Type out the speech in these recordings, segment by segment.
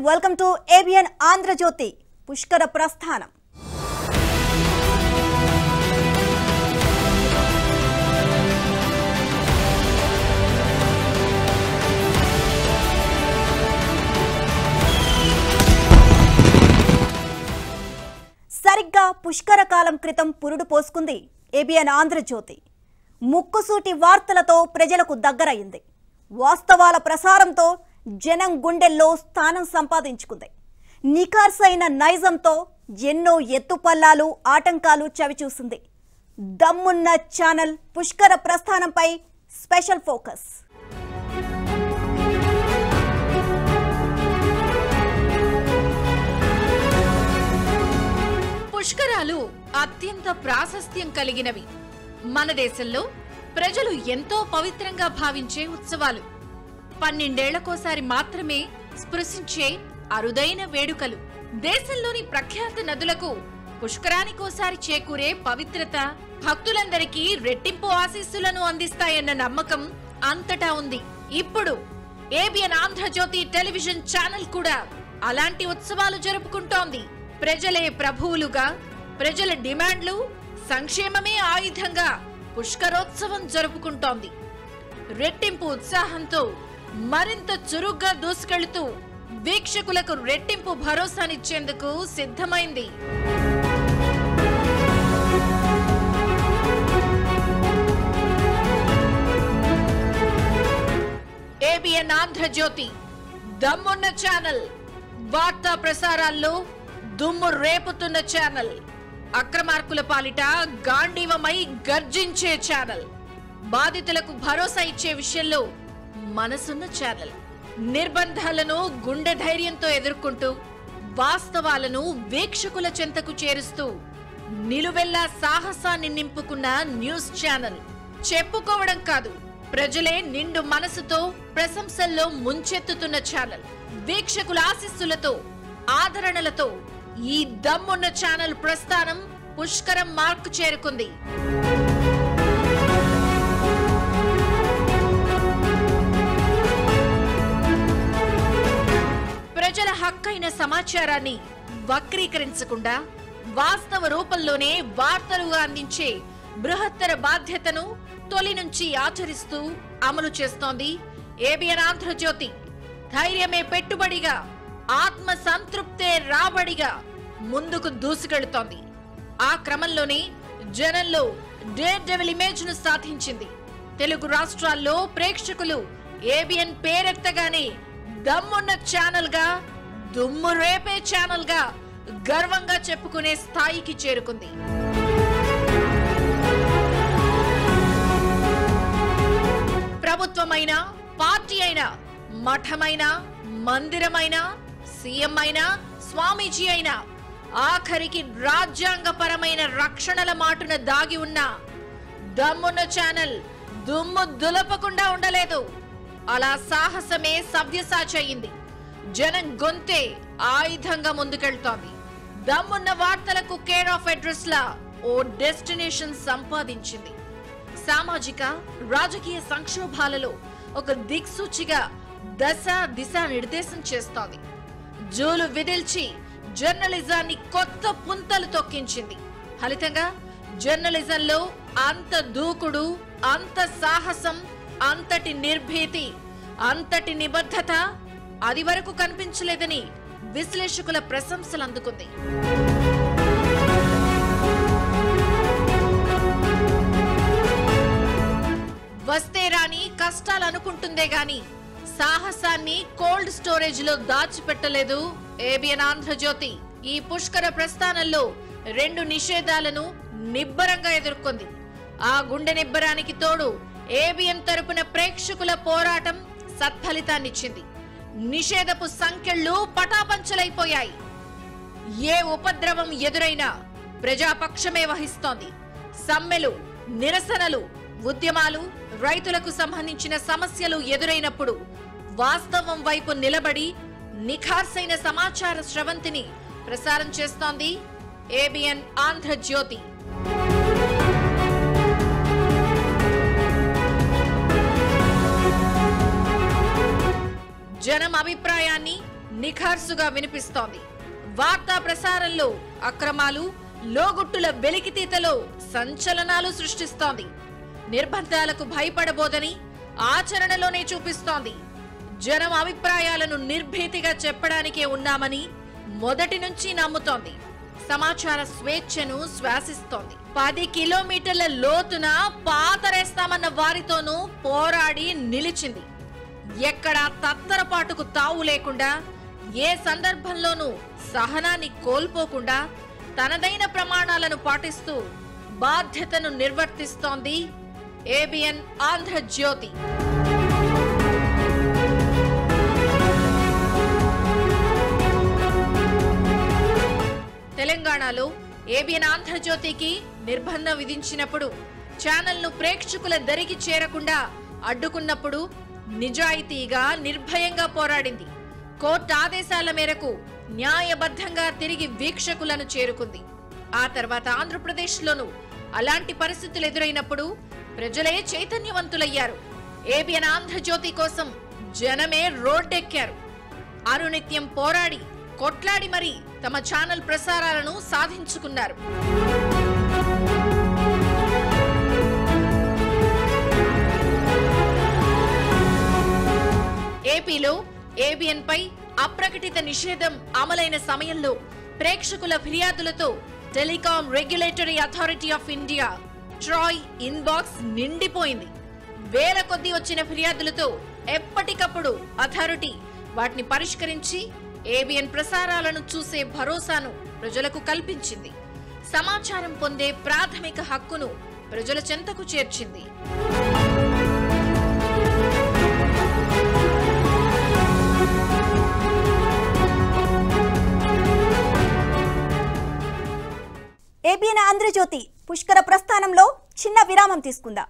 Welcome to ABN Andhra Jyothi పుష్కర ప్రస్థానం సరిగ్గా పుష్కర కాలం క్రితం పురుడు పోసుకుంది ఏబిఎన్ ఆంధ్రజ్యోతి ముక్కుసూటి వార్తలతో ప్రజలకు దగ్గరయింది వాస్తవాల ప్రసారంతో జనం గుండెల్లో స్థానం సంపాదించుకుంది నిఖార్సైన నైజంతో ఎన్నో ఎత్తుపల్లాలు ఆటంకాలు చవిచూసింది దమ్మున్న ఛానల్ పుష్కర ప్రస్థానంపై స్పెషల్ ఫోకస్ పుష్కరాలు అత్యంత ప్రాశస్త్యం కలిగినవి మన దేశంలో ప్రజలు ఎంతో పవిత్రంగా భావించే ఉత్సవాలు పన్నెండేళ్లకోసారి మాత్రమే స్పృశించే అరుదైన వేడుకలు దేశంలోని ప్రఖ్యాత నదులకు పుష్కరానికోసారి చేకూరే పవిత్రత భక్తులందరికీ రెట్టింపు ఆశీస్సులను అందిస్తాయన్న నమ్మకం అంతటా ఉంది ఇప్పుడు ఏబిఎన్ ఆంధ్రజ్యోతి టెలివిజన్ ఛానల్ కూడా అలాంటి ఉత్సవాలు జరుపుకుంటోంది ప్రజలే ప్రభువులుగా ప్రజల డిమాండ్లు సంక్షేమమే ఆయుధంగా పుష్కరోత్సవం జరుపుకుంటోంది రెట్టింపు ఉత్సాహంతో మరింత చురుగ్గా దూసుకెళ్తూ వీక్షకులకు రెట్టింపు భరోసానిచ్చేందుకు సిద్ధమైంది ఏబిఎన్ ఆంధ్రజ్యోతి దమ్మున్న ఛానల్ వార్తా ప్రసారాల్లో దుమ్ము రేపుతున్న ఛానల్ అక్రమార్కుల పాలిట గాంధీవమై గర్జించే ఛానల్ బాధితులకు భరోసా ఇచ్చే విషయంలో మనసున్న ఛానల్ నిర్బంధాలను గుండె ధైర్యంతో ఎదుర్కొంటూ వాస్తవాలను వీక్షకుల చెంతకు చేరుస్తూ నిలువెల్లా సాహసాన్ని నింపుకున్న న్యూస్ ఛానల్ చెప్పుకోవడం కాదు ప్రజలే నిండు మనసుతో ప్రశంసల్లో ముంచెత్తుతున్న ఛానల్ వీక్షకుల ఆశీస్సులతో ఆదరణలతో ఈ దమ్మున్న ఛానల్ ప్రస్థానం పుష్కరం మార్కు చేరుకుంది ప్రజల హక్కైన సమాచారాన్ని వక్రీకరించకుండా వాస్తవ రూపంలోనే వార్తలుగా అందించే బృహత్తర బాధ్యతను తొలి నుంచి ఆచరిస్తూ అమలు చేస్తోంది ఏబిఎన్ ఆంధ్రజ్యోతి ధైర్యమే పెట్టుబడిగా ఆత్మ సంతృప్తే రాబడిగా ముందుకు దూసుకెళ్తోంది ఆ క్రమంలోనే జనంలో డేర్ డెవిల్ ఇమేజ్ ను సాధించింది తెలుగు రాష్ట్రాల్లో ప్రేక్షకులు ఏబిఎన్ పేరెత్తగానే దమ్మున్న ఛానల్ గా దుమ్ము రేపే ఛానల్ గా గర్వంగా చెప్పుకునే స్థాయికి చేరుకుంది ప్రభుత్వమైన పార్టీ అయినా మఠమైన మందిరమైన సీఎం అయినా స్వామీజీ అయినా ఆఖరికి రాజ్యాంగపరమైన రక్షణల మాటున దాగి ఉన్న దమ్మున్న ఛానల్ దుమ్ము దులపకుండా ఉండలేదు అలా సాహసమే సవ్యసాచి అయింది జనం గొంతే ఆయుధంగా ముందుకెళ్తోంది దమ్మున్న వార్తలకు కేర్ ఆఫ్ అడ్రస్ లా ఓ డెస్టినేషన్ సంపాదించింది సామాజిక రాజకీయ సంక్షోభాలలో ఒక దిక్సూచిగా దశ దిశ నిర్దేశం చేస్తోంది జూలు విదిల్చి జర్నలిజాన్ని కొత్త పుంతలు తొక్కించింది ఫలితంగా జర్నలిజంలో అంత దూకుడు అంత సాహసం అంతటి నిర్భీతి అంతటి నిబద్ధత అది వరకు కనిపించలేదని విశ్లేషకుల ప్రశంసలు అందుకుంది వస్తే రాని కష్టాలు అనుకుంటుందే గాని సాహసాన్ని కోల్డ్ స్టోరేజ్ లో దాచిపెట్టలేదు ఏబిఎన్ ఆంధ్రజ్యోతి ఈ పుష్కర ప్రస్థానంలో రెండు నిషేధాలను నిబ్బరంగా ఎదుర్కొంది ఆ గుండె నిబ్బరానికి తోడు ఏబిఎన్ తరపున ప్రేక్షకుల పోరాటం సత్ఫలితాన్నిచ్చింది నిషేధపు సంఖ్యలు పటాపంచలైపోయాయి ఏ ఉపద్రవం ఎదురైనా ప్రజాపక్షమే వహిస్తోంది సమ్మెలు నిరసనలు ఉద్యమాలు రైతులకు సంబంధించిన సమస్యలు ఎదురైనప్పుడు వాస్తవం వైపు నిలబడి నిఖార్సైన సమాచార స్రవంతిని ప్రసారం చేస్తోంది ఏబిఎన్ ఆంధ్రజ్యోతి జనం అభిప్రాయాన్ని నిఖార్సుగా వినిపిస్తోంది వార్తా ప్రసారంలో అక్రమాలు లోగుట్టుల వెలికితీతలో సంచలనాలు సృష్టిస్తోంది నిర్బంధాలకు భయపడబోదని ఆచరణలోనే చూపిస్తోంది జనం అభిప్రాయాలను నిర్భీతిగా చెప్పడానికే ఉన్నామని మొదటి నుంచి నమ్ముతోంది సమాచార స్వేచ్ఛను శ్వాసిస్తోంది పది కిలోమీటర్ల లోతున పాతరేస్తామన్న వారితోనూ పోరాడి నిలిచింది ఎక్కడా తత్తరపాటుకు తావు లేకుండా ఏ సందర్భంలోనూ సహనాన్ని కోల్పోకుండా తనదైన ప్రమాణాలను పాటిస్తూ బాధ్యతను నిర్వర్తిస్తోంది ఏబిఎన్ ఆంధ్రజ్యోతి తెలంగాణలో ఏబిఎన్ ఆంధ్రజ్యోతికి నిర్బంధం విధించినప్పుడు ఛానల్ను ప్రేక్షకుల దరికి చేరకుండా అడ్డుకున్నప్పుడు నిజాయితీగా నిర్భయంగా పోరాడింది కోర్టు ఆదేశాల మేరకు న్యాయబద్ధంగా తిరిగి వీక్షకులను చేరుకుంది ఆ తర్వాత ఆంధ్రప్రదేశ్లోనూ అలాంటి పరిస్థితులు ఎదురైనప్పుడు ప్రజలే చైతన్యవంతులయ్యారు ఏబిఎన్ ఆంధ్రజ్యోతి కోసం జనమే రోడ్డెక్కారు అరునిత్యం పోరాడి కొట్లాడి మరీ తమ ఛానల్ ప్రసారాలను సాధించుకున్నారు ఏపీలో ఏబిఎన్ పై అప్రకటిత నిషేధం అమలైన సమయంలో ప్రేక్షకుల ఫిర్యాదులతో telecom regulatory authority of India TRAI inbox నిండిపోయింది వేల కొద్దీ వచ్చిన ఫిర్యాదులతో ఎప్పటికప్పుడు అథారిటీ వాటిని పరిష్కరించి ఏబిఎన్ ప్రసారాలను చూసే భరోసాను ప్రజలకు కల్పించింది సమాచారం పొందే ప్రాథమిక హక్కును ప్రజల చెంతకు చేర్చింది ఏబిఎన్ ఆంధ్రజ్యోతి పుష్కర ప్రస్థానంలో చిన్న విరామం తీసుకుందాం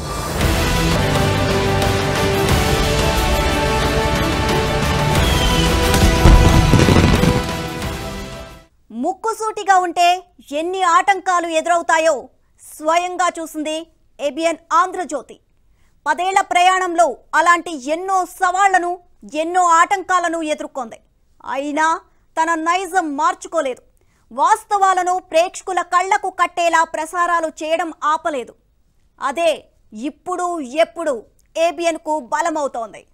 ముక్కుసూటిగా ఉంటే ఎన్ని ఆటంకాలు ఎదురవుతాయో స్వయంగా చూసింది ఏబిఎన్ ఆంధ్రజ్యోతి పదేళ్ల ప్రయాణంలో అలాంటి ఎన్నో సవాళ్లను ఎన్నో ఆటంకాలను ఎదుర్కొంది అయినా తన నైజం మార్చుకోలేదు వాస్తవాలను ప్రేక్షకుల కళ్లకు కట్టేలా ప్రసారాలు చేయడం ఆపలేదు అదే ఇప్పుడు ఎప్పుడు ఏబిఎన్కు బలమవుతోంది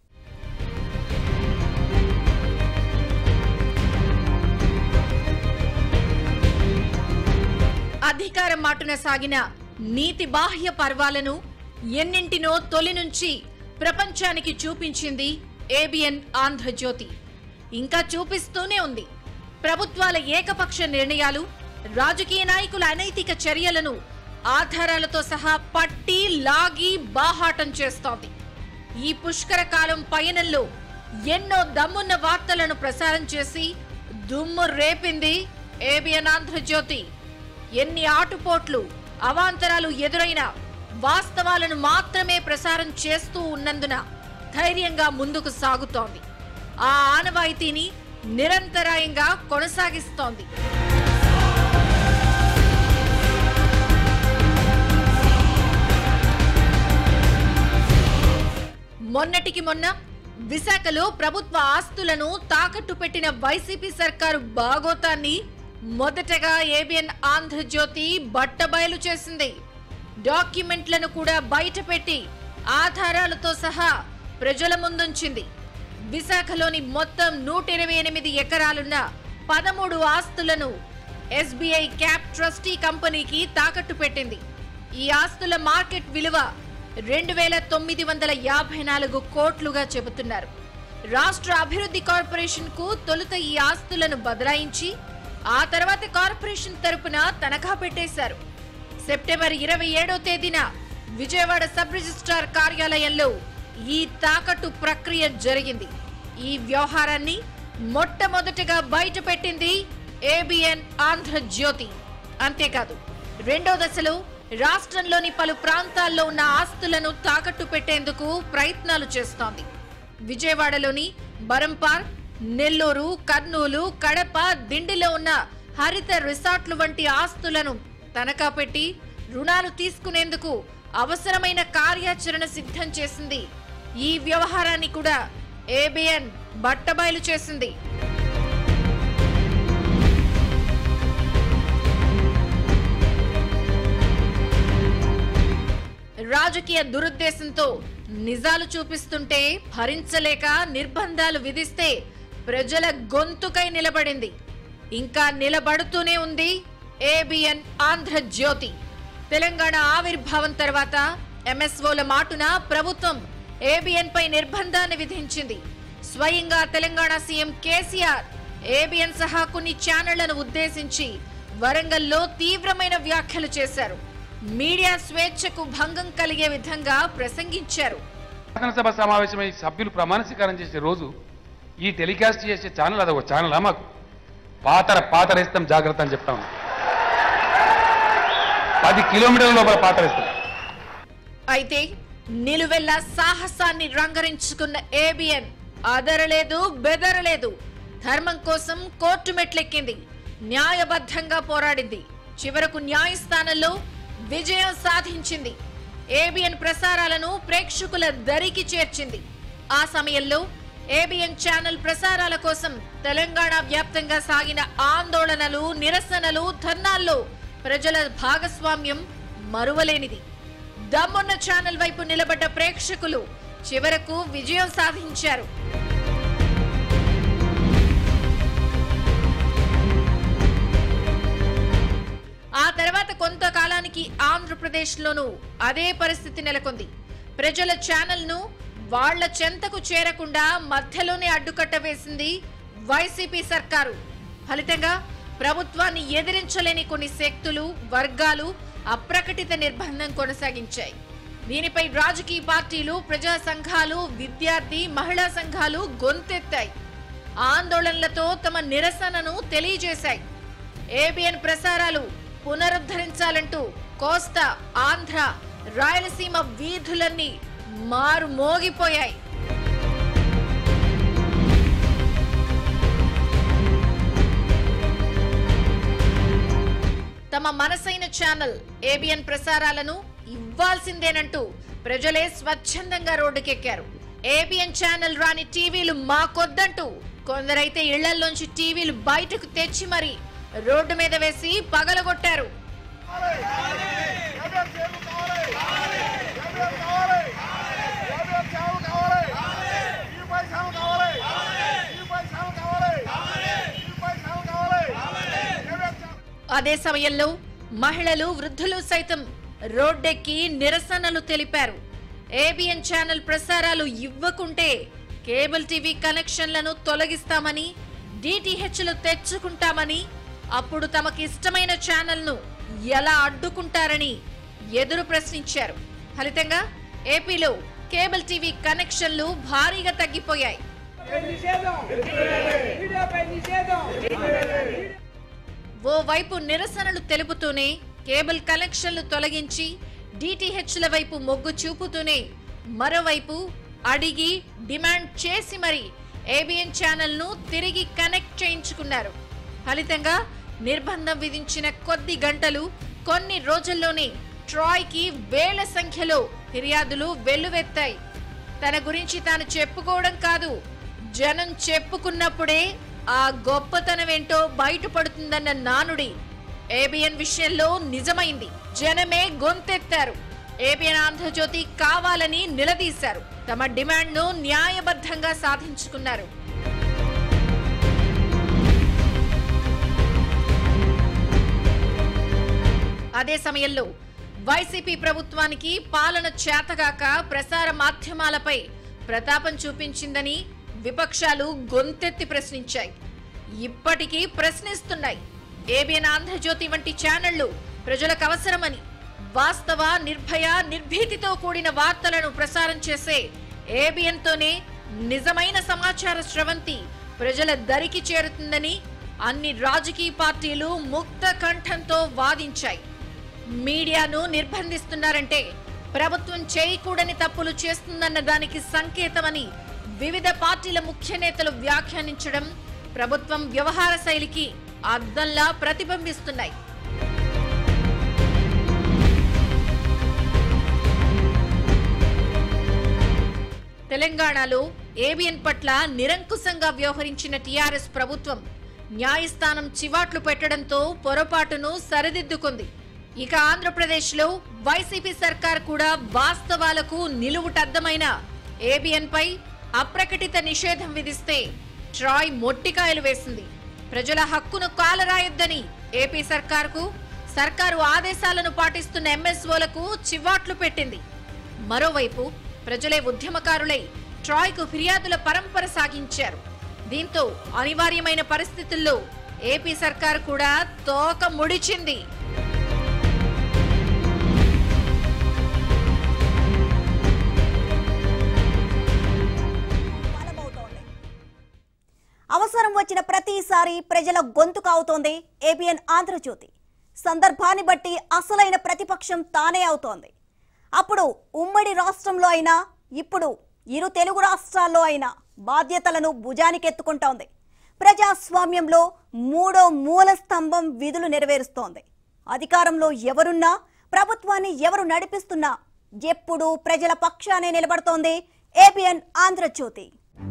అధికారం మాటున సాగిన నీతి బాహ్య పర్వాలను ఎన్నింటినో తొలి నుంచి ప్రపంచానికి చూపించింది ఏబిఎన్ ఆంధ్రజ్యోతి ఇంకా చూపిస్తూనే ఉంది ప్రభుత్వాల ఏకపక్ష నిర్ణయాలు రాజకీయ నాయకుల అనైతిక చర్యలను ఆధారాలతో సహా పట్టి లాగి బాహాటం చేస్తోంది ఈ పుష్కర కాలం పయనంలో ఎన్నో దమ్మున్న వార్తలను ప్రసారం చేసి దుమ్ము రేపింది ఏబిఎన్ ఆంధ్రజ్యోతి ఎన్ని ఆటుపోట్లు అవాంతరాలు ఎదురైనా వాస్తవాలను మాత్రమే ప్రసారం చేస్తూ ఉన్నందున ధైర్యంగా ముందుకు సాగుతోంది ఆ ఆనవాయితీని నిరంతరాయంగా కొనసాగిస్తోంది మొన్నటికి మొన్న విశాఖలో ప్రభుత్వ ఆస్తులను తాకట్టు పెట్టిన వైసీపీ సర్కారు బాగోతాన్ని మొదటగా ఏబిఎన్ ఆంధ్రజ్యోతి బట్టబయలు చేసింది డాక్యుమెంట్లను కూడా బయటపెట్టి ఆధారాలతో సహా ప్రజల ముందుంచింది విశాఖలోని మొత్తం నూట ఇరవై ఎనిమిది ఎకరాలున్న పదమూడు ఆస్తులను ఎస్బీఐ క్యాప్ ట్రస్టీ కంపెనీకి తాకట్టు పెట్టింది ఈ ఆస్తుల మార్కెట్ విలువ రెండు వేల తొమ్మిది వందల యాభై నాలుగు కోట్లుగా చెబుతున్నారు రాష్ట్ర అభివృద్ధి కార్పొరేషన్ కు తొలుత ఈ ఆస్తులను బదలాయించి ఆ తర్వాత కార్పొరేషన్ తరపున తనఖా పెట్టేశారు సెప్టెంబర్ ఇరవై ఏడో తేదీన విజయవాడ సబ్ రిజిస్ట్రార్ కార్యాలయంలో ఈ తాకట్టు ప్రక్రియ జరిగింది ఈ వ్యవహారాన్ని మొట్టమొదటగా బయటపెట్టింది ఏబిఎన్ ఆంధ్రజ్యోతి అంతేకాదు రెండో దశలో రాష్ట్రంలోని పలు ప్రాంతాల్లో ఉన్న ఆస్తులను తాకట్టు పెట్టేందుకు ప్రయత్నాలు చేస్తోంది విజయవాడలోని బరంపార్ నెల్లూరు కర్నూలు కడప దిండిలో ఉన్న హరిత రిసార్ట్లు వంటి ఆస్తులను తనఖా పెట్టి రుణాలు తీసుకునేందుకు అవసరమైన కార్యాచరణ సిద్ధం చేసింది ఈ వ్యవహారాన్ని కూడా ఏబిఎన్ బట్టబయలు చేసింది రాజకీయ దురుద్దేశంతో నిజాలు చూపిస్తుంటే భరించలేక నిర్బంధాలు విధిస్తే ప్రజల గొంతుకై నిలబడింది ఇంకా నిలబడుతూనే ఉంది ఏబిఎన్ ఆంధ్రజ్యోతి తెలంగాణ ఆవిర్భావం తర్వాత ఎంఎస్ఓల మాటున ప్రభుత్వం ఏబిఎన్ పై నిర్బంధాన్ని విధించింది స్వయంగా తెలంగాణ సీఎం కేసీఆర్ ఏబిఎన్ సహా కొన్ని ఛానళ్లను ఉద్దేశించి వరంగల్లో తీవ్రమైన వ్యాఖ్యలు చేశారు మీడియా స్వేచ్ఛకు భంగం కలిగే విధంగా ప్రసంగించారు శాసనసభ సమావేశమై సభ్యులు ప్రమాణ స్వీకారం చేసే రోజు ఈ టెలికాస్ట్ చేసే ఛానల్ అదొక ఛానలా మాకు పాతర పాతరేస్తాం జాగ్రత్త అని చెప్తా ఉన్నాం పది కిలోమీటర్ల లోపల పాతరేస్తాం అయితే నిలువెల్ల సాహసాన్ని రంగరించుకున్న ఏబిఎన్ అదరలేదు బెదరలేదు ధర్మం కోసం కోర్టు మెట్లెక్కింది న్యాయబద్ధంగా పోరాడింది చివరకు న్యాయస్థానంలో విజయం సాధించింది ఏబిఎన్ ప్రసారాలను ప్రేక్షకుల దరికి చేర్చింది ఆ సమయంలో ఏబిఎన్ ఛానల్ ప్రసారాల కోసం తెలంగాణ వ్యాప్తంగా సాగిన ఆందోళనలు నిరసనలు ధర్నాల్లో ప్రజల భాగస్వామ్యం మరువలేనిది దమ్మున్న ఛానల్ వైపు నిలబడ్డ ప్రేక్షకులు చివరకు విజయం సాధించారు ఆ తర్వాత కొంతకాలానికి ఆంధ్రప్రదేశ్లోనూ అదే పరిస్థితి నెలకొంది ప్రజల ఛానల్ను వాళ్ల చెంతకు చేరకుండా మధ్యలోనే అడ్డుకట్ట వేసింది వైసీపీ సర్కారు ఫలితంగా ప్రభుత్వాన్ని ఎదిరించలేని కొన్ని శక్తులు వర్గాలు అప్రకటిత నిర్బంధం కొనసాగించాయి దీనిపై రాజకీయ పార్టీలు ప్రజా సంఘాలు విద్యార్థి మహిళా సంఘాలు గొంతెత్తాయి ఆందోళనలతో తమ నిరసనను తెలియజేశాయి ఏబిఎన్ ప్రసారాలు పునరుద్ధరించాలంటూ కోస్తా ఆంధ్ర రాయలసీమ వీధులన్నీ మారు మోగిపోయాయి తమ మనసైన ఛానల్ ఏబిఎన్ ప్రసారాలను ఇవ్వాల్సిందేనంటూ ప్రజలే స్వచ్ఛందంగా రోడ్డుకెక్కారు ఏబిఎన్ ఛానల్ రాని టీవీలు మాకొద్దంటూ కొందరైతే ఇళ్లల్లోంచి టీవీలు బయటకు తెచ్చి మరి రోడ్డు మీద వేసి పగలగొట్టారు అదే సమయంలో మహిళలు వృద్ధులు సైతం రోడ్డెక్కి నిరసనలు తెలిపారు ఏబిఎన్ ఛానల్ ప్రసారాలు ఇవ్వకుంటే కేబుల్ టీవీ కనెక్షన్లను తొలగిస్తామని డిటిహెచ్లు తెచ్చుకుంటామని అప్పుడు తమకి ఇష్టమైన ఛానల్ను ఎలా అడ్డుకుంటారని ఎదురు ప్రశ్నించారు ఫలితంగా ఏపీలో కేబుల్ టీవీ కనెక్షన్లు భారీగా తగ్గిపోయాయి నిషేధం వీడియోపై నిషేధం ఓవైపు నిరసనలు తెలుపుతూనే కేబుల్ కనెక్షన్లు తొలగించి డిటిహెచ్ల వైపు మొగ్గు చూపుతూనే మరోవైపు అడిగి డిమాండ్ చేసి మరి ఏబిఎన్ ఛానల్ను తిరిగి కనెక్ట్ చేయించుకున్నారు ఫలితంగా నిర్బంధం విధించిన కొద్ది గంటలు కొన్ని రోజుల్లోనే ట్రాయ్కి వేల సంఖ్యలో ఫిర్యాదులు వెల్లువెత్తాయి తన గురించి తాను చెప్పుకోవడం కాదు జనం చెప్పుకున్నప్పుడే ఆ గొప్పతనమేంటో బయటపడుతుందన్న నానుడి ఏబిఎన్ విషయంలో నిజమైంది జనమే గొంతెత్తారు ఏబిఎన్ ఆంధ్రజ్యోతి కావాలని నిలదీశారు తమ డిమాండ్ను న్యాయబద్ధంగా సాధించుకున్నారు అదే సమయంలో వైసీపీ ప్రభుత్వానికి పాలన చేతగాక ప్రసార మాధ్యమాలపై ప్రతాపం చూపించిందని విపక్షాలు గొంతెత్తి ప్రశ్నించాయి ఇప్పటికీ ప్రశ్నిస్తున్నాయి ఏబిఎన్ ఆంధ్రజ్యోతి వంటి ఛానళ్లు ప్రజలకు అవసరమని వాస్తవ నిర్భయ నిర్భీతితో కూడిన వార్తలను ప్రసారం చేసే ఏబిఎన్ తోనే నిజమైన సమాచార స్రవంతి ప్రజల దరికి చేరుతుందని అన్ని రాజకీయ పార్టీలు ముక్త కంఠంతో వాదించాయి మీడియాను నిర్బంధిస్తున్నారంటే ప్రభుత్వం చేయకూడని తప్పులు చేస్తుందన్న దానికి సంకేతమని వివిధ పార్టీల ముఖ్య నేతలు వ్యాఖ్యానించడం ప్రభుత్వం వ్యవహార శైలికి అద్దంలా ప్రతిబింబిస్తున్నాయి తెలంగాణలో ఏబిఎన్ పట్ల నిరంకుశంగా వ్యవహరించిన టీఆర్ఎస్ ప్రభుత్వం న్యాయస్థానం చివాట్లు పెట్టడంతో పొరపాటును సరిదిద్దుకుంది ఇక ఆంధ్రప్రదేశ్లో వైసీపీ సర్కార్ కూడా వాస్తవాలకు నిలువుటద్దమైన ఏబిఎన్ పై అప్రకటిత నిషేధం విధిస్తే ట్రాయ్ మొట్టికాయలు వేసింది ప్రజల హక్కును కాలరాయొద్దని ఏపీ సర్కార్కు సర్కారు ఆదేశాలను పాటిస్తున్న ఎంఎస్ఓలకు చివాట్లు పెట్టింది మరోవైపు ప్రజలే ఉద్యమకారులై ట్రాయ్కు ఫిర్యాదుల పరంపర సాగించారు దీంతో అనివార్యమైన పరిస్థితుల్లో ఏపీ సర్కార్ కూడా తోక ముడిచింది బలమవుతోంది. అవసరం వచ్చిన ప్రతిసారి ప్రజల గొంతుకు అవుతోంది ఏబిఎన్ ఆంధ్రజ్యోతి సందర్భాన్ని బట్టి అసలైన ప్రతిపక్షం తానే అవుతోంది అప్పుడు ఉమ్మడి రాష్ట్రంలో అయినా ఇప్పుడు ఇరు తెలుగు రాష్ట్రాల్లో అయినా బాధ్యతలను భుజానికెత్తుకుంటోంది ప్రజాస్వామ్యంలో మూడో మూల స్తంభం విధులు నెరవేరుస్తోంది అధికారంలో ఎవరున్నా ప్రభుత్వాన్ని ఎవరు నడిపిస్తున్నా ఎప్పుడూ ప్రజల పక్షానే నిలబడుతోంది ఏబిఎన్ ఆంధ్రజ్యోతి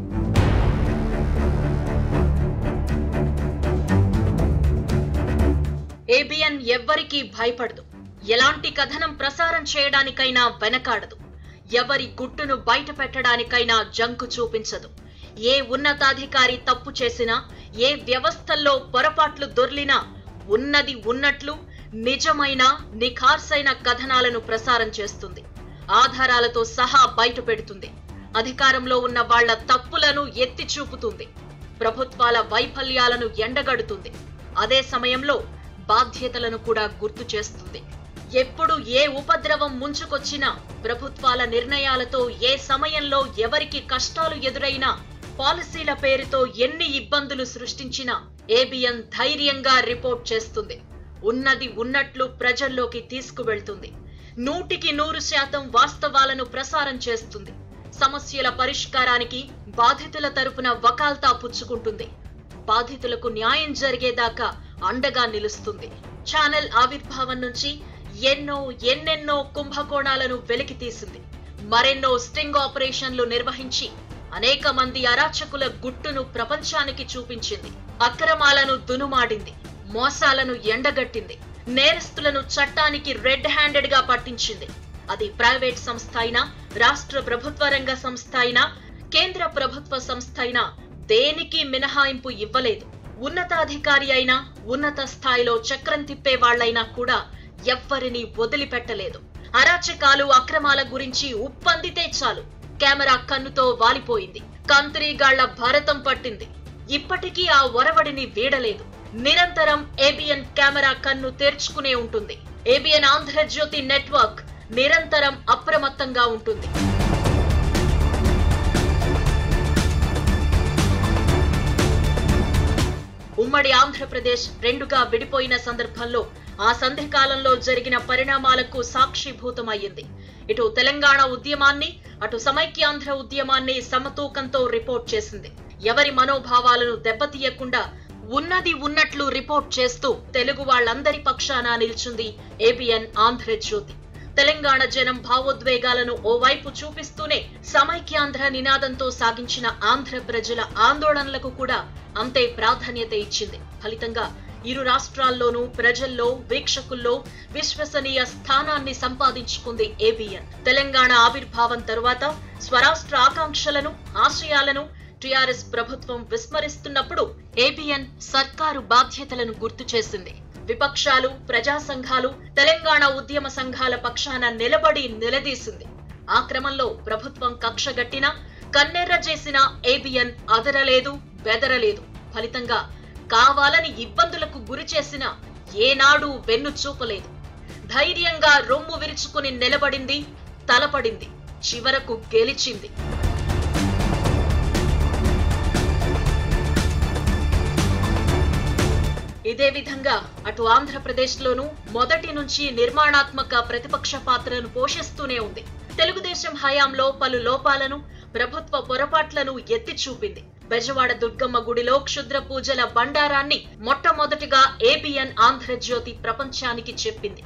ఏబిఎన్ ఎవ్వరికీ భయపడదు ఎలాంటి కథనం ప్రసారం చేయడానికైనా వెనకాడదు ఎవరి గుట్టును బయట పెట్టడానికైనా జంకు చూపించదు ఏ ఉన్నతాధికారి తప్పు చేసినా ఏ వ్యవస్థల్లో పొరపాట్లు దొర్లినా ఉన్నది ఉన్నట్లు నిజమైన నిఖార్సైన కథనాలను ప్రసారం చేస్తుంది ఆధారాలతో సహా బయట పెడుతుంది అధికారంలో ఉన్న వాళ్ళ తప్పులను ఎత్తి చూపుతుంది ప్రభుత్వాల వైఫల్యాలను ఎండగడుతుంది అదే సమయంలో బాధ్యతలను కూడా గుర్తు చేస్తుంది ఎప్పుడు ఏ ఉపద్రవం ముంచుకొచ్చినా ప్రభుత్వాల నిర్ణయాలతో ఏ సమయంలో ఎవరికి కష్టాలు ఎదురైనా పాలసీల పేరుతో ఎన్ని ఇబ్బందులు సృష్టించినా ఏబిఎన్ ధైర్యంగా రిపోర్ట్ చేస్తుంది ఉన్నది ఉన్నట్లు ప్రజల్లోకి తీసుకువెళ్తుంది నూటికి నూరు శాతం వాస్తవాలను ప్రసారం చేస్తుంది సమస్యల పరిష్కారానికి బాధితుల తరపున వకాల్తా పుచ్చుకుంటుంది బాధితులకు న్యాయం జరిగేదాకా అండగా నిలుస్తుంది ఛానల్ ఆవిర్భావం నుంచి ఎన్నో ఎన్నెన్నో కుంభకోణాలను వెలికి తీసింది మరెన్నో స్టింగ్ ఆపరేషన్లు నిర్వహించి అనేక మంది అరాచకుల గుట్టును ప్రపంచానికి చూపించింది అక్రమాలను దునుమాడింది మోసాలను ఎండగట్టింది నేరస్తులను చట్టానికి రెడ్ హ్యాండెడ్ గా పట్టించింది అది ప్రైవేట్ సంస్థ అయినా రాష్ట్ర ప్రభుత్వ రంగ సంస్థ అయినా కేంద్ర ప్రభుత్వ సంస్థ అయినా దేనికి మినహాయింపు ఇవ్వలేదు ఉన్నతాధికారి అయినా ఉన్నత స్థాయిలో చక్రం తిప్పే వాళ్ళైనా కూడా ఎవ్వరిని వదిలిపెట్టలేదు అరాచకాలు అక్రమాల గురించి ఉప్పందితే చాలు కెమెరా కన్నుతో వాలిపోయింది కంత్రీగాళ్ల భారతం పట్టింది ఇప్పటికీ ఆ ఒరవడిని వీడలేదు నిరంతరం ఏబిఎన్ కెమెరా కన్ను తెరుచుకునే ఉంటుంది ఏబిఎన్ ఆంధ్రజ్యోతి నెట్వర్క్ నిరంతరం అప్రమత్తంగా ఉంటుంది ఉమ్మడి ఆంధ్రప్రదేశ్ రెండుగా విడిపోయిన సందర్భంలో ఆ సంధికాలంలో జరిగిన పరిణామాలకు సాక్షిభూతమయ్యింది ఇటు తెలంగాణ ఉద్యమాన్ని అటు సమైక్యాంధ్ర ఉద్యమాన్ని సమతూకంతో రిపోర్ట్ చేసింది ఎవరి మనోభావాలను దెబ్బతీయకుండా ఉన్నది ఉన్నట్లు రిపోర్ట్ చేస్తూ తెలుగు వాళ్ళందరి పక్షాన నిల్చుంది ఏబిఎన్ ఆంధ్రజ్యోతి తెలంగాణ జనం భావోద్వేగాలను ఓవైపు చూపిస్తూనే సమైక్యాంధ్ర నినాదంతో సాగించిన ఆంధ్ర ప్రజల ఆందోళనలకు కూడా అంతే ప్రాధాన్యత ఇచ్చింది ఫలితంగా ఇరు రాష్ట్రాల్లోనూ ప్రజల్లో వీక్షకుల్లో విశ్వసనీయ స్థానాన్ని సంపాదించుకుంది ఏబిఎన్ తెలంగాణ ఆవిర్భావం తరువాత స్వరాష్ట్ర ఆకాంక్షలను ఆశయాలను టిఆర్ఎస్ ప్రభుత్వం విస్మరిస్తున్నప్పుడు ఏబిఎన్ సర్కారు బాధ్యతలను గుర్తు చేసింది విపక్షాలు ప్రజా సంఘాలు తెలంగాణ ఉద్యమ సంఘాల పక్షాన నిలబడి నిలదీసింది ఆ క్రమంలో ప్రభుత్వం కక్షగట్టినా కన్నెర్ర చేసిన ఏబిఎన్ అదరలేదు బెదరలేదు ఫలితంగా కావాలని ఇబ్బందులకు గురి చేసిన ఏనాడు వెన్ను చూపలేదు ధైర్యంగా రొమ్ము విరుచుకుని నిలబడింది తలపడింది చివరకు గెలిచింది ఇదే విధంగా అటు ఆంధ్రప్రదేశ్లోనూ మొదటి నుంచి నిర్మాణాత్మక ప్రతిపక్ష పాత్రను పోషిస్తూనే ఉంది తెలుగుదేశం హయాంలో పలు లోపాలను ప్రభుత్వ పొరపాట్లను ఎత్తి చూపింది బెజవాడ దుర్గమ్మ గుడిలో క్షుద్ర పూజల బండారాన్ని మొట్టమొదటిగా ఏబిఎన్ ఆంధ్రజ్యోతి ప్రపంచానికి చెప్పింది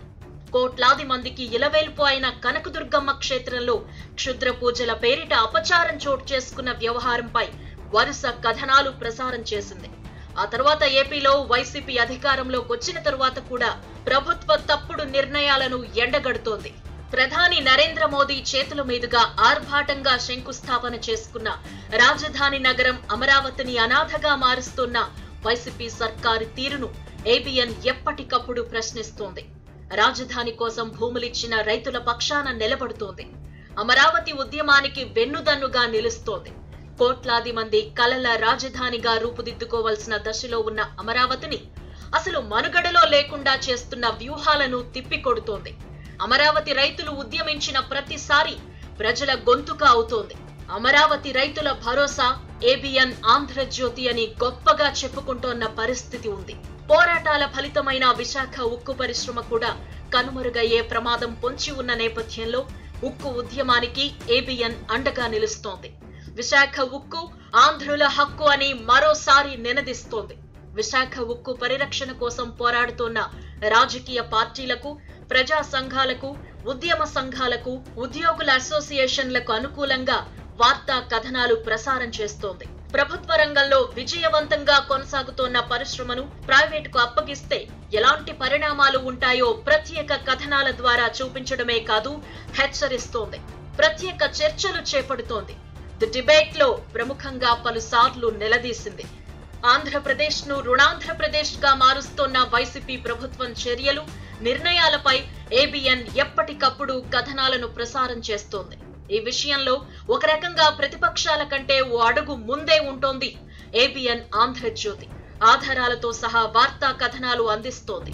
కోట్లాది మందికి ఇలవేల్పు అయిన కనకదుర్గమ్మ క్షేత్రంలో క్షుద్ర పూజల పేరిట అపచారం చోటు చేసుకున్న వ్యవహారంపై వరుస కథనాలు ప్రసారం చేసింది ఆ తర్వాత ఏపీలో వైసీపీ అధికారంలోకి వచ్చిన తరువాత కూడా ప్రభుత్వ తప్పుడు నిర్ణయాలను ఎండగడుతోంది ప్రధాని నరేంద్ర మోదీ చేతుల మీదుగా ఆర్భాటంగా శంకుస్థాపన చేసుకున్న రాజధాని నగరం అమరావతిని అనాథగా మారుస్తున్న వైసీపీ సర్కారు తీరును ఏబిఎన్ ఎప్పటికప్పుడు ప్రశ్నిస్తోంది రాజధాని కోసం భూములిచ్చిన రైతుల పక్షాన నిలబడుతోంది అమరావతి ఉద్యమానికి వెన్నుదన్నుగా నిలుస్తోంది కోట్లాది మంది కలల రాజధానిగా రూపుదిద్దుకోవాల్సిన దశలో ఉన్న అమరావతిని అసలు మనుగడలో లేకుండా చేస్తున్న వ్యూహాలను తిప్పికొడుతోంది అమరావతి రైతులు ఉద్యమించిన ప్రతిసారి ప్రజల గొంతుక అవుతోంది అమరావతి రైతుల భరోసా ఏబిఎన్ ఆంధ్రజ్యోతి అని గొప్పగా చెప్పుకుంటోన్న పరిస్థితి ఉంది పోరాటాల ఫలితమైన విశాఖ ఉక్కు పరిశ్రమ కూడా కనుమరుగయ్యే ప్రమాదం పొంచి ఉన్న నేపథ్యంలో ఉక్కు ఉద్యమానికి ఏబిఎన్ అండగా నిలుస్తోంది విశాఖ ఉక్కు ఆంధ్రుల హక్కు అని మరోసారి నినదిస్తోంది విశాఖ ఉక్కు పరిరక్షణ కోసం పోరాడుతున్న రాజకీయ పార్టీలకు ప్రజా సంఘాలకు ఉద్యమ సంఘాలకు ఉద్యోగుల అసోసియేషన్లకు అనుకూలంగా వార్తా కథనాలు ప్రసారం చేస్తోంది ప్రభుత్వ రంగంలో విజయవంతంగా కొనసాగుతోన్న పరిశ్రమను ప్రైవేటుకు అప్పగిస్తే ఎలాంటి పరిణామాలు ఉంటాయో ప్రత్యేక కథనాల ద్వారా చూపించడమే కాదు హెచ్చరిస్తోంది ప్రత్యేక చర్చలు చేపడుతోంది ది డిబేట్ లో ప్రముఖంగా పలుసార్లు నిలదీసింది ఆంధ్రప్రదేశ్ ను రుణాంధ్రప్రదేశ్ గా మారుస్తోన్న వైసీపీ ప్రభుత్వం చర్యలు నిర్ణయాలపై ఏబిఎన్ ఎప్పటికప్పుడు కథనాలను ప్రసారం చేస్తోంది ఈ విషయంలో ఒక రకంగా ప్రతిపక్షాల కంటే ఓ అడుగు ముందే ఉంటోంది ఏబిఎన్ ఆంధ్రజ్యోతి ఆధారాలతో సహా వార్తా కథనాలు అందిస్తోంది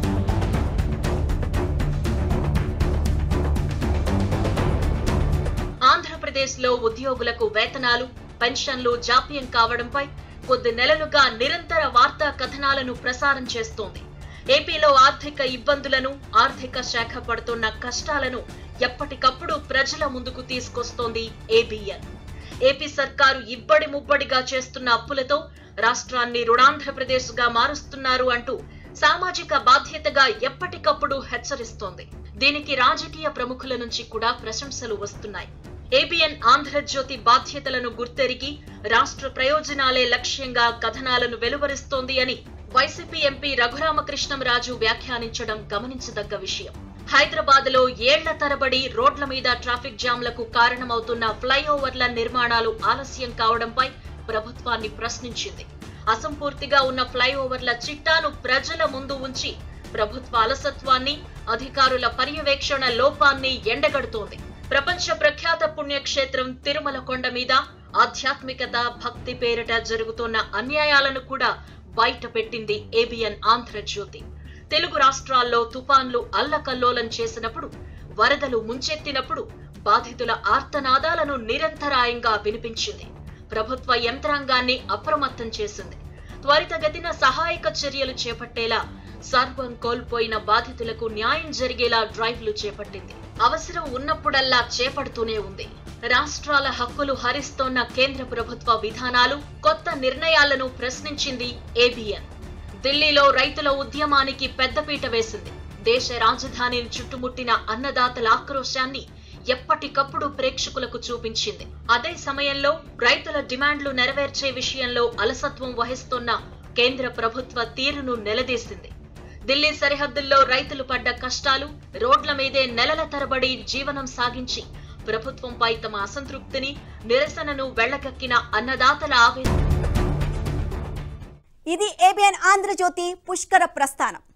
ఆంధ్రప్రదేశ్ లో ఉద్యోగులకు వేతనాలు పెన్షన్లు జాప్యం కావడంపై కొద్ది నెలలుగా నిరంతర వార్తా కథనాలను ప్రసారం చేస్తోంది ఏపీలో ఆర్థిక ఇబ్బందులను ఆర్థిక శాఖ పడుతున్న కష్టాలను ఎప్పటికప్పుడు ప్రజల ముందుకు తీసుకొస్తోంది ఏబిఎన్ ఏపీ సర్కారు ఇబ్బడి ముబ్బడిగా చేస్తున్న అప్పులతో రాష్ట్రాన్ని రుణాంధ్రప్రదేశ్ గా మారుస్తున్నారు అంటూ సామాజిక బాధ్యతగా ఎప్పటికప్పుడు హెచ్చరిస్తోంది దీనికి రాజకీయ ప్రముఖుల నుంచి కూడా ప్రశంసలు వస్తున్నాయి ఏబిఎన్ ఆంధ్రజ్యోతి బాధ్యతలను గుర్తెరిగి రాష్ట్ర ప్రయోజనాలే లక్ష్యంగా కథనాలను వెలువరిస్తోంది అని వైసీపీ ఎంపీ రఘురామకృష్ణంరాజు వ్యాఖ్యానించడం గమనించదగ్గ విషయం హైదరాబాద్ లో ఏళ్ల తరబడి రోడ్ల మీద ట్రాఫిక్ జామ్లకు కారణమవుతున్న ఫ్లైఓవర్ల నిర్మాణాలు ఆలస్యం కావడంపై ప్రభుత్వాన్ని ప్రశ్నించింది అసంపూర్తిగా ఉన్న ఫ్లైఓవర్ల చిట్టాను ప్రజల ముందు ఉంచి ప్రభుత్వ అలసత్వాన్ని అధికారుల పర్యవేక్షణ లోపాన్ని ఎండగడుతోంది ప్రపంచ ప్రఖ్యాత పుణ్యక్షేత్రం తిరుమల కొండ మీద ఆధ్యాత్మికత భక్తి పేరిట జరుగుతున్న అన్యాయాలను కూడా బయట పెట్టింది ఏబిఎన్ ఆంధ్రజ్యోతి తెలుగు రాష్ట్రాల్లో తుఫాన్లు అల్లకల్లోలం చేసినప్పుడు వరదలు ముంచెత్తినప్పుడు బాధితుల ఆర్తనాదాలను నిరంతరాయంగా వినిపించింది ప్రభుత్వ యంత్రాంగాన్ని అప్రమత్తం చేసింది త్వరితగతిన సహాయక చర్యలు చేపట్టేలా సర్వం కోల్పోయిన బాధితులకు న్యాయం జరిగేలా డ్రైవ్లు చేపట్టింది అవసరం ఉన్నప్పుడల్లా చేపడుతూనే ఉంది రాష్ట్రాల హక్కులు హరిస్తోన్న కేంద్ర ప్రభుత్వ విధానాలు కొత్త నిర్ణయాలను ప్రశ్నించింది ఏబిఎన్ ఢిల్లీలో రైతుల ఉద్యమానికి పెద్దపీట వేసింది దేశ రాజధానిని చుట్టుముట్టిన అన్నదాతల ఆక్రోశాన్ని ఎప్పటికప్పుడు ప్రేక్షకులకు చూపించింది అదే సమయంలో రైతుల డిమాండ్లు నెరవేర్చే విషయంలో అలసత్వం వహిస్తున్న కేంద్ర ప్రభుత్వ తీరును నిలదీసింది ఢిల్లీ సరిహద్దుల్లో రైతులు పడ్డ కష్టాలు రోడ్ల మీదే నెలల తరబడి జీవనం సాగించి ప్రభుత్వంపై తమ అసంతృప్తిని నిరసనను వెళ్లగక్కిన అన్నదాతల ఆవేదన ఇది ఏబిఎన్ ఆంధ్రజ్యోతి పుష్కర ప్రస్థానం